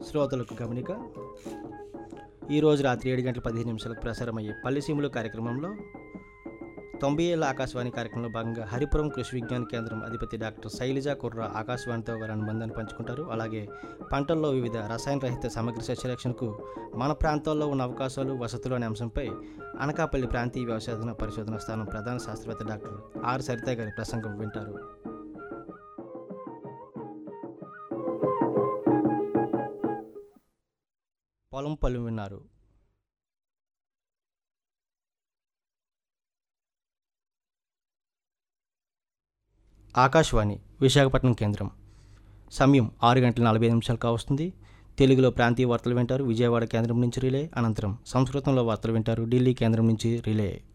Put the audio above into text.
శ్రోతలకు గమనిక ఈరోజు రాత్రి ఏడు గంటల పదిహేను నిమిషాలకు ప్రసారమయ్యే పల్లెసీములు కార్యక్రమంలో తొంభై ఏళ్ళ ఆకాశవాణి కార్యక్రమంలో భాగంగా హరిపురం కృషి విజ్ఞాన కేంద్రం అధిపతి డాక్టర్ శైలజ కుర్ర ఆకాశవాణితో వారి అనుబంధాన్ని పంచుకుంటారు అలాగే పంటల్లో వివిధ రసాయన రహిత సమగ్ర సస్యరక్షణకు మన ప్రాంతాల్లో ఉన్న అవకాశాలు వసతులు అనే అంశంపై అనకాపల్లి ప్రాంతీయ వ్యవసాయ పరిశోధన స్థానం ప్రధాన శాస్త్రవేత్త డాక్టర్ ఆర్ సరిత గారి ప్రసంగం వింటారు పొలం పళ్ళు విన్నారు ఆకాశవాణి విశాఖపట్నం కేంద్రం సమయం ఆరు గంటల నలభై ఐదు నిమిషాలు కావస్తుంది తెలుగులో ప్రాంతీయ వార్తలు వింటారు విజయవాడ కేంద్రం నుంచి రిలే అనంతరం సంస్కృతంలో వార్తలు వింటారు ఢిల్లీ కేంద్రం నుంచి రిలే